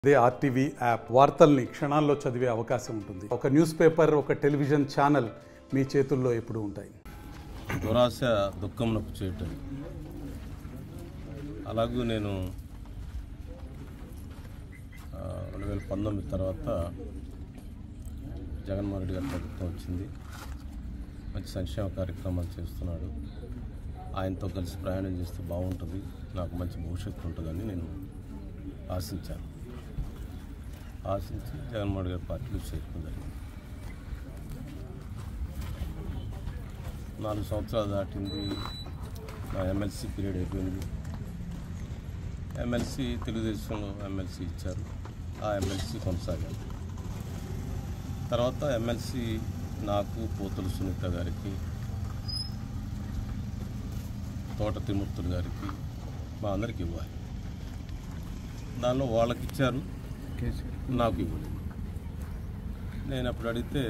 అదే RTV app వార్తల్ని క్షణాల్లో చదివే అవకాశం ఉంటుంది ఒక న్యూస్ పేపర్ ఒక టెలివిజన్ ఛానల్ మీ చేతుల్లో ఎప్పుడూ ఉంటాయి దురాశ దుఃఖంనకు చేయటం అలాగూ నేను ఆ, రెండు వేల పంతొమ్మిది తర్వాత జగన్మోహన్ రెడ్డి గారి ప్రభుత్వం వచ్చింది మంచి సంక్షేమ కార్యక్రమాలు చేస్తున్నాడు ఆయనతో కలిసి ప్రయాణం చేస్తే బాగుంటుంది నాకు మంచి భవిష్యత్తు ఉంటుందని నేను ఆశించాను ఆశించి జగన్మోహన్ రెడ్డి గారి పార్టీలో చేరుకోవడం జరిగింది నాలుగు సంవత్సరాలు దాటింది నా ఎమ్మెల్సీ పీరియడ్ అయిపోయింది ఎమ్మెల్సీ తెలుగుదేశంలో ఎమ్మెల్సీ ఇచ్చారు ఆ ఎమ్మెల్సీ కొనసాగాను తర్వాత ఎమ్మెల్సీ నాకు పోతుల సునీత గారికి తోట తిమూర్తులు గారికి మా అందరికి ఇవ్వాలి దానిలో వాళ్ళకి ఇచ్చారు నాకు ఇవ్వలేదు నేను అప్పుడు అడిగితే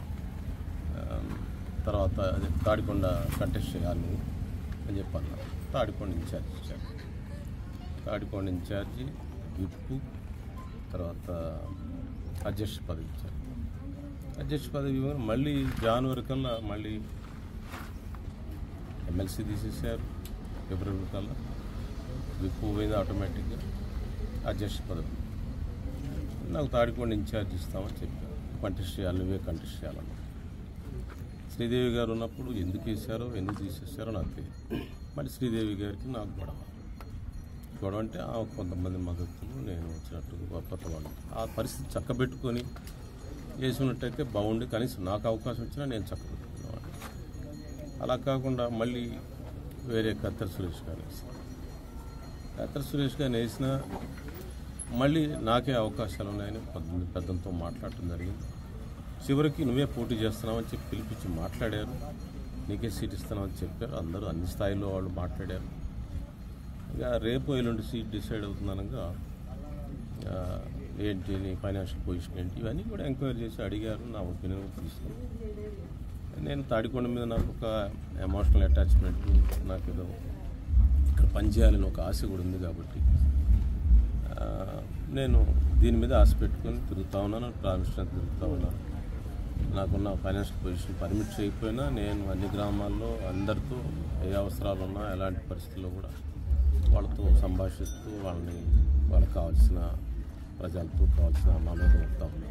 ఆ, తర్వాత అదే తాడికొండ కంటెస్ట్ చేయాలి అని చెప్పాను తాడికొండ ఇన్ఛార్జ్ ఇచ్చారు తాడికొండ ఇన్ఛార్జి విప్పు తర్వాత అధ్యక్ష పదవి ఇచ్చారు అధ్యక్ష పదవి ఇవ్వగానే మళ్ళీ జనవరి కల్లా మళ్ళీ ఎమ్మెల్సీ తీసేసారు ఫిబ్రవరి కల్లా విప్పు పోయింది ఆటోమేటిక్గా అధ్యక్ష పదవి నాకు తాడికొండ ఇన్ఛార్జ్ ఇస్తామని చెప్పారు కంటెస్ట్ చేయాలి నువ్వే కంటెస్ట్ చేయాలన్నారు శ్రీదేవి గారు ఉన్నప్పుడు ఎందుకు వేశారో ఎందుకు తీసేసారో నాకు తెలియదు మరి శ్రీదేవి గారికి నాకు గొడవ గొడవ అంటే ఆ కొంతమంది మద్దతులు నేను వచ్చినట్టు కొత్త వాళ్ళు ఆ పరిస్థితి చక్కబెట్టుకొని వేసుకున్నట్టయితే బాగుండి కనీసం నాకు అవకాశం వచ్చినా నేను చక్కబెట్టుకునేవాడిని అలా కాకుండా మళ్ళీ వేరే కత్తెర సురేష్ గారు వేశారు కత్తెర సురేష్ గారిని వేసినా మళ్ళీ నాకే అవకాశాలు ఉన్నాయని పెద్ద పెద్దంతో మాట్లాడటం జరిగింది చివరికి నువ్వే పోటీ చేస్తున్నావని చెప్పి పిలిపించి మాట్లాడారు నీకే సీట్ ఇస్తున్నామని చెప్పారు అందరూ అన్ని స్థాయిలో వాళ్ళు మాట్లాడారు ఇక రేపు ఎల్లుండి సీట్ డిసైడ్ అవుతుందనగా ఆ, ఏంటి నీ ఫైనాన్షియల్ పొజిషన్ ఏంటి ఇవన్నీ కూడా ఎంక్వైరీ చేసి అడిగారు నా ఒపీనియన్ తీసుకున్నాను నేను తాడికొండ మీద నాకు ఒక ఎమోషనల్ అటాచ్మెంట్ నాకు ఏదో ఇక్కడ పనిచేయాలని ఒక ఆశ కూడా ఉంది కాబట్టి ఆ, నేను దీని మీద ఆశ పెట్టుకొని తిరుగుతూ ఉన్నాను ప్రామిషన్ తిరుగుతూ ఉన్నాను నాకున్న ఫైనాన్షియల్ పొజిషన్ పర్మిట్ చేయకపోయినా నేను అన్ని గ్రామాల్లో అందరితో ఏ అవసరాలు ఉన్నా ఎలాంటి పరిస్థితుల్లో కూడా వాళ్ళతో సంభాషిస్తూ వాళ్ళని వాళ్ళకి కావాల్సిన ప్రజలతో కావాల్సిన మమేకం అవుతా ఉన్నాను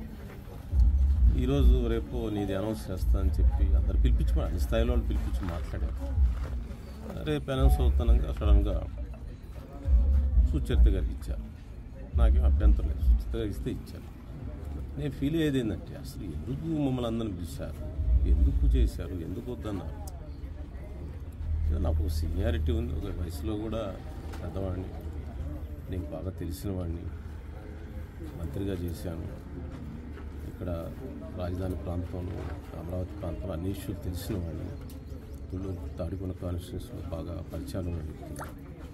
ఈరోజు రేపు నీది అనౌన్స్ చేస్తానని చెప్పి అందరు పిలిపించి మా- అన్ని స్థాయిలో వాళ్ళు పిలిపించి మాట్లాడారు రేపు అనౌన్స్ అవుతానంగా సడన్గా సుచరిత గారికి ఇచ్చారు నాకేం అభ్యంతరం లేదు సుచరిత గారికి ఇస్తే ఇచ్చారు నేను ఫీల్ అయ్యేది ఏంటంటే అసలు ఎందుకు మమ్మల్ని అందరిని పిలిచారు ఎందుకు చేశారు ఎందుకు వద్దన్నారు ఏదో నాకు ఒక సీనియారిటీ ఉంది ఒక వయసులో కూడా పెద్దవాడిని నీకు బాగా తెలిసిన వాడిని మంత్రిగా చేశాను ఇక్కడ రాజధాని ప్రాంతంలో అమరావతి ప్రాంతంలో అన్ని ఇష్యూలు తెలిసిన వాడిని తుళ్ళు తాడికొండ కాన్స్టిట్యూన్సీలో బాగా పరిచయాలు ఉన్న వ్యక్తి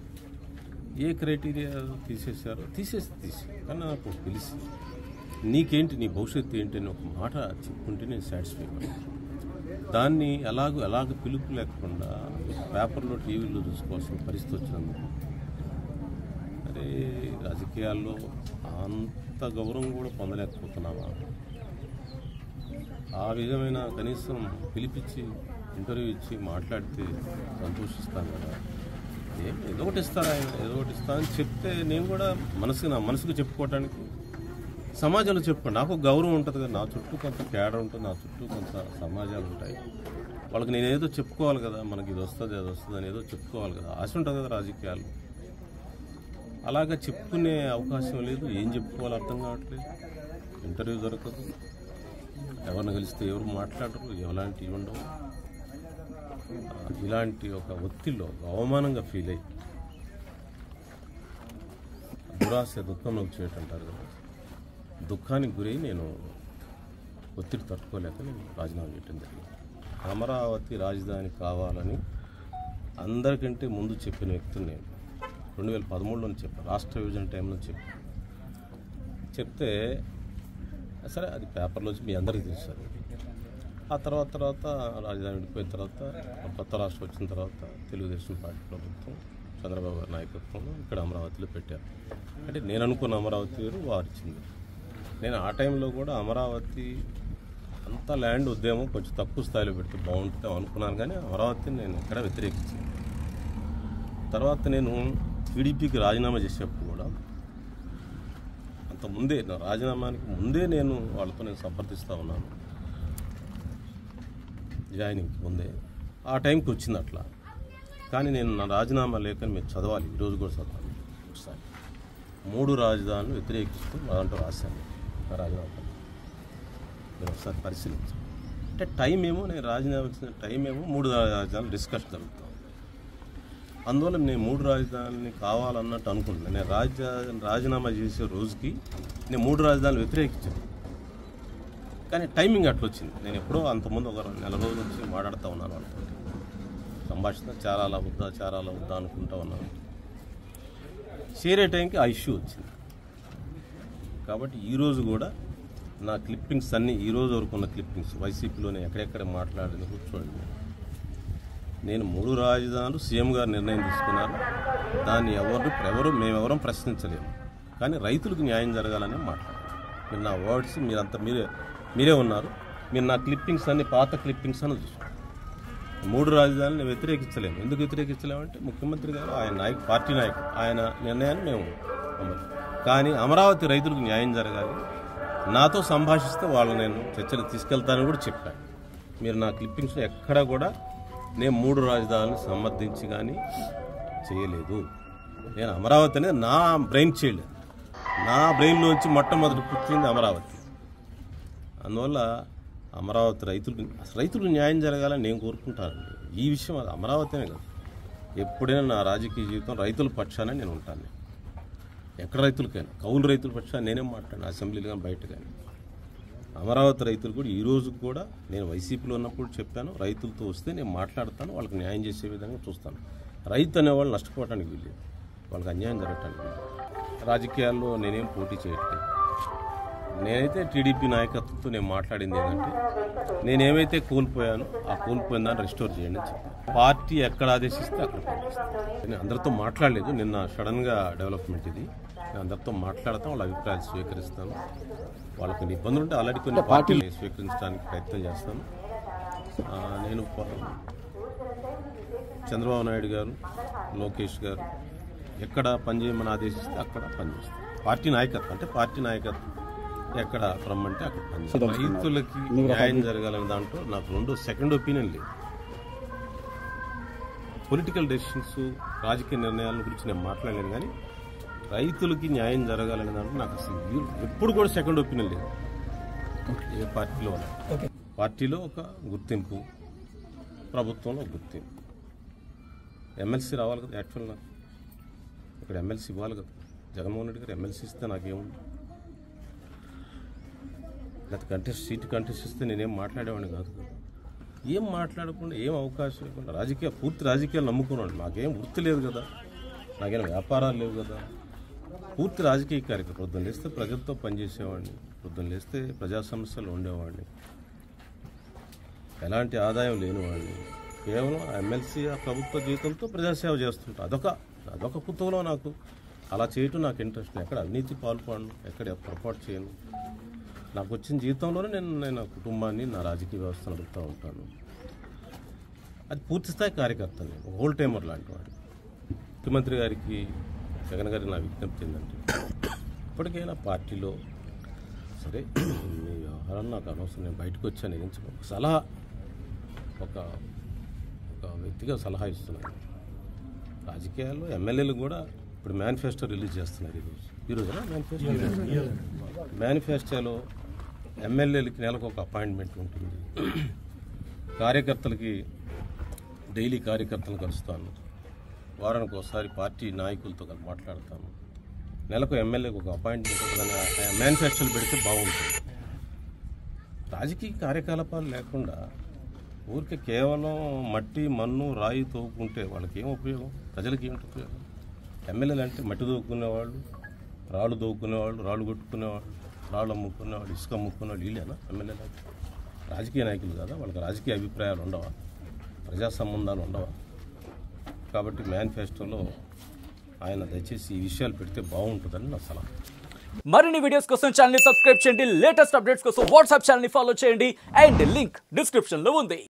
ఏ క్రైటీరియా తీసేశారో తీసేసి తీసి కానీ నాకు పిలిచి నీకేంటి నీ భవిష్యత్తు ఏంటి అని ఒక మాట చెప్పుకుంటే నేను సాటిస్ఫై దాన్ని ఎలాగో ఎలాగ పిలుపు లేకుండా పేపర్లో టీవీలో చూసుకోవాల్సిన పరిస్థితి వచ్చినందుకు అరే రాజకీయాల్లో అంత గౌరవం కూడా పొందలేకపోతున్నావా ఆ విధమైన కనీసం పిలిపించి ఇంటర్వ్యూ ఇచ్చి మాట్లాడితే సంతోషిస్తాను కదా ఏం ఏదో ఒకటి ఇస్తాను ఆయన ఏదో ఒకటి ఇస్తా అని చెప్తే నేను కూడా మనసుకు నా మనసుకు చెప్పుకోవటానికి సమాజంలో చెప్పుకో నాకు ఒక గౌరవం ఉంటుంది కదా నా చుట్టూ కొంత కేడర్ ఉంటుంది నా చుట్టూ కొంత సమాజాలు ఉంటాయి వాళ్ళకి నేను ఏదో చెప్పుకోవాలి కదా మనకి ఇది వస్తుంది అది వస్తుంది అని ఏదో చెప్పుకోవాలి కదా ఆశ ఉంటుంది కదా రాజకీయాలు అలాగా చెప్పుకునే అవకాశం లేదు ఏం చెప్పుకోవాలో అర్థం కావట్లేదు ఇంటర్వ్యూ దొరకదు ఎవరిని కలిస్తే ఎవరు మాట్లాడరు ఎలాంటివి ఉండవు ఆ, ఇలాంటి ఒక ఒత్తిడిలో ఒక అవమానంగా ఫీల్ అయ్యి దురాశ దుఃఖంలోకి చేయటంటారు కదా దుఃఖానికి గురై నేను ఒత్తిడి తట్టుకోలేక నేను రాజీనామా చేయటం జరిగింది అమరావతి రాజధాని కావాలని అందరికంటే ముందు చెప్పిన వ్యక్తిని నేను రెండు వేల పదమూడులో చెప్పాను రాష్ట్ర విభజన టైంలో చెప్పాను చెప్తే సరే అది పేపర్లో వచ్చి మీ అందరికీ తెలుసు అది. ఆ తర్వాత తర్వాత రాజధాని విడిపోయిన తర్వాత కొత్త రాష్ట్రం వచ్చిన తర్వాత తెలుగుదేశం పార్టీ ప్రభుత్వం చంద్రబాబు గారి నాయకత్వంలో ఇక్కడ అమరావతిలో పెట్టారు అంటే నేను అనుకున్న అమరావతి వేరు వారు ఇచ్చింది నేను ఆ టైంలో కూడా అమరావతి అంత ల్యాండ్ ఉద్యమం కొంచెం తక్కువ స్థాయిలో పెడితే బాగుంటుంది అనుకున్నాను కానీ అమరావతిని నేను ఎక్కడ వ్యతిరేకించాను తర్వాత నేను టీడీపీకి రాజీనామా చేసేటప్పుడు కూడా అంత ముందే నా రాజీనామానికి ముందే నేను వాళ్ళతో నేను సంప్రదిస్తూ ఉన్నాను జాయినింగ్కి ముందే ఆ టైంకి వచ్చింది అట్లా కానీ నేను నా రాజీనామా లేఖని మీరు చదవాలి ఈరోజు కూడా చదవాలి ఒకసారి మూడు రాజధానులు వ్యతిరేకిస్తూ దాంట్లో రాశాను నా రాజీనామా పత్రం. మీరు ఒకసారి పరిశీలించండి అంటే టైం ఏమో నేను రాజీనామా ఇచ్చిన టైం ఏమో మూడు రాజధానులు డిస్కషన్ జరుగుతాం అందువల్ల నేను మూడు రాజధానులని కావాలన్నట్టు అనుకుంటున్నాను నేను రాజ రాజీనామా చేసే రోజుకి నేను మూడు రాజధానులు వ్యతిరేకించాను కానీ టైమింగ్ అట్లా వచ్చింది నేను ఎప్పుడో అంతకుముందు ఒక నెల రోజుల నుంచి మాట్లాడుతూ ఉన్నాను వాళ్ళతో సంభాషణ చారాలా వద్దా చారాలా వద్దా అనుకుంటా ఉన్నాను చేరే టైంకి ఆ ఇష్యూ వచ్చింది కాబట్టి ఈరోజు కూడా నా క్లిప్పింగ్స్ అన్నీ ఈ రోజు వరకు ఉన్న క్లిప్పింగ్స్ వైసీపీలోనే ఎక్కడెక్కడ మాట్లాడింది కూర్చోండి నేను మూడు రాజధానులు సీఎం గారు నిర్ణయం తీసుకున్నారు దాన్ని ఎవరు ఎవరు మేమెవరం ప్రశ్నించలేము కానీ రైతులకు న్యాయం జరగాలని మాట్లాడారు మీరు నా వర్డ్స్ మీరంతా మీరే మీరే ఉన్నారు మీరు నా క్లిప్పింగ్స్ అన్ని పాత క్లిప్పింగ్స్ అని చూసుకోండి మూడు రాజధానులను వ్యతిరేకించలేము ఎందుకు వ్యతిరేకించలేమంటే ముఖ్యమంత్రి గారు ఆయన నాయకు పార్టీ నాయకుడు ఆయన నిర్ణయాన్ని మేము అమలు కానీ అమరావతి రైతులకు న్యాయం జరగాలి నాతో సంభాషిస్తే వాళ్ళు నేను చర్చలు తీసుకెళ్తానని కూడా చెప్పాను మీరు నా క్లిప్పింగ్స్ ఎక్కడా కూడా నేను మూడు రాజధానులను సమర్థించి కానీ చేయలేదు నేను అమరావతి అనేది నా బ్రెయిన్ చేయలేదు నా బ్రెయిన్లోంచి మొట్టమొదటి పుట్టింది అమరావతి అందువల్ల అమరావతి రైతులకు అసలు రైతులకు న్యాయం జరగాలని నేను కోరుకుంటానండి ఈ విషయం అది అమరావతినే కాదు ఎప్పుడైనా నా రాజకీయ జీవితం రైతుల పక్షానే నేను ఉంటాను ఎక్కడ రైతులకైనా కౌలు రైతుల పక్షాన్ని నేనేం మాట్లాడిన అసెంబ్లీలో కానీ బయట కానీ అమరావతి రైతులు కూడా ఈ రోజు కూడా నేను వైసీపీలో ఉన్నప్పుడు చెప్పాను రైతులతో వస్తే నేను మాట్లాడతాను వాళ్ళకి న్యాయం చేసే విధంగా చూస్తాను రైతు అనేవాళ్ళు నష్టపోవడానికి వీల్లేదు వాళ్ళకి అన్యాయం జరగటానికి వీల్లేదు రాజకీయాల్లో నేనేం పోటీ చేయట్లేదు నేనైతే టీడీపీ నాయకత్వంతో నేను మాట్లాడింది ఏంటంటే నేనేమైతే కోల్పోయానో ఆ కోల్పోయిన దాన్ని రెస్టోర్ చేయండి అని చెప్పాను పార్టీ ఎక్కడ ఆదేశిస్తే అక్కడ పనిచేస్తాను నేను అందరితో మాట్లాడలేదు నిన్న సడన్గా డెవలప్మెంట్ ఇది నేను అందరితో మాట్లాడతాను వాళ్ళ అభిప్రాయాలు స్వీకరిస్తాను వాళ్ళకి కొన్ని ఇబ్బందులు ఉంటే ఆల్రెడీ కొన్ని పార్టీలు స్వీకరించడానికి ప్రయత్నం చేస్తాను ఆ, నేను ప- చంద్రబాబు నాయుడు గారు లోకేష్ గారు ఎక్కడ పనిచేయమని ఆదేశిస్తే అక్కడ పనిచేస్తాం పార్టీ నాయకత్వం అంటే పార్టీ నాయకత్వం ఎక్కడ రమ్మంటే అక్కడ పనిచేస్తాం రైతులకి న్యాయం జరగాలనే దాంట్లో నాకు రెండు సెకండ్ ఒపీనియన్ లేదు పొలిటికల్ డెసిషన్స్ రాజకీయ నిర్ణయాల గురించి నేను మాట్లాడలేను కానీ రైతులకి న్యాయం జరగాలనే దాంట్లో నాకు అసలు వ్యూ- ఎప్పుడు కూడా సెకండ్ ఒపీనియన్ లేదు ఏ పార్టీలో ఉన్నా పార్టీలో ఒక గుర్తింపు ప్రభుత్వంలో ఒక గుర్తింపు ఎమ్మెల్సీ రావాలి కదా యాక్చువల్ నాకు ఇక్కడ ఎమ్మెల్సీ ఇవ్వాలి కదా జగన్మోహన్ రెడ్డి గారు ఎమ్మెల్సీ ఇస్తే నాకేముంది గత కంటెస్ట్ సీట్ కంటెస్ట్ ఇస్తే నేనేం మాట్లాడేవాడిని కాదు కదా ఏం మాట్లాడకుండా ఏం అవకాశం లేకుండా రాజకీయ పూర్తి రాజకీయాలు నమ్ముకున్నాడు నాకేం వృత్తి లేదు కదా నాకేం వ్యాపారాలు లేవు కదా పూర్తి రాజకీయ కార్యక్రమం పొద్దున్న లేస్తే ప్రజలతో పనిచేసేవాడిని పొద్దున్న లేస్తే ప్రజా సమస్యలు ఉండేవాడిని ఎలాంటి ఆదాయం లేనివాడిని కేవలం ఎమ్మెల్సీ ఆ ప్రభుత్వ జీతంతో ప్రజాసేవ చేస్తుంటా అదొక అదొక కుతూహలం నాకు అలా చేయటం నాకు ఇంట్రెస్ట్ ఎక్కడ అవినీతి పాల్పడను ఎక్కడ పొరపాటు చేయను నాకు వచ్చిన జీతంలోనే నేను నేను నా కుటుంబాన్ని నా రాజకీయ వ్యవస్థ నడుపుతూ ఉంటాను అది పూర్తి స్థాయి కార్యకర్త నేను హోల్ టైమర్ లాంటి వాడు ముఖ్యమంత్రి గారికి జగన్ గారికి నా విజ్ఞప్తి ఏంటంటే ఇప్పటికైనా పార్టీలో సరే మీ వ్యవహారం నాకు అనవసరం నేను బయటకు వచ్చాను నేను చెప్ప- ఒక సలహా ఒక ఒక వ్యక్తిగా సలహా ఇస్తున్నాను రాజకీయాల్లో ఎమ్మెల్యేలు కూడా ఇప్పుడు మేనిఫెస్టో రిలీజ్ చేస్తున్నారు ఈరోజు ఈరోజు మేనిఫెస్టో మేనిఫెస్టోలో ఎమ్మెల్యేలకి నెలకు ఒక అపాయింట్మెంట్ ఉంటుంది కార్యకర్తలకి డైలీ కార్యకర్తలను కలుస్తాను వారానికి ఒకసారి పార్టీ నాయకులతో కలిసి మాట్లాడతాను నెలకు ఎమ్మెల్యేకి ఒక అపాయింట్మెంట్ ఉంటుందని మేనిఫెస్టోలు పెడితే బాగుంటుంది రాజకీయ కార్యకలాపాలు లేకుండా ఊరికే కేవలం మట్టి మన్ను రాయి తోకుంటే వాళ్ళకి ఏం ఉపయోగం ప్రజలకి ఏమిటి ఉపయోగం ఎమ్మెల్యేలు అంటే మట్టి తోక్కునేవాళ్ళు రాళ్ళు తోక్కునేవాళ్ళు రాళ్ళు కొట్టుకునేవాళ్ళు రాళ్ళు అమ్ముకునేవాళ్ళు ఇసుక అమ్ముకునేవాళ్ళు వీళ్ళేనా ఎమ్మెల్యేలు అంటే రాజకీయ నాయకులు కదా వాళ్ళకి రాజకీయ అభిప్రాయాలు ఉండవా ప్రజా సంబంధాలు ఉండవా కాబట్టి మేనిఫెస్టోలో ఆయన దయచేసి ఈ విషయాలు పెడితే బాగుంటుందని నా సలహా మరిన్ని వీడియోస్ కోసం ఛానల్ ని సబ్స్క్రైబ్ చేయండి లేటెస్ట్ అప్డేట్స్ కోసం వాట్సాప్ ఛానల్ ని ఫాలో చేయండి అండ్ లింక్ డిస్క్రిప్షన్ లో ఉంది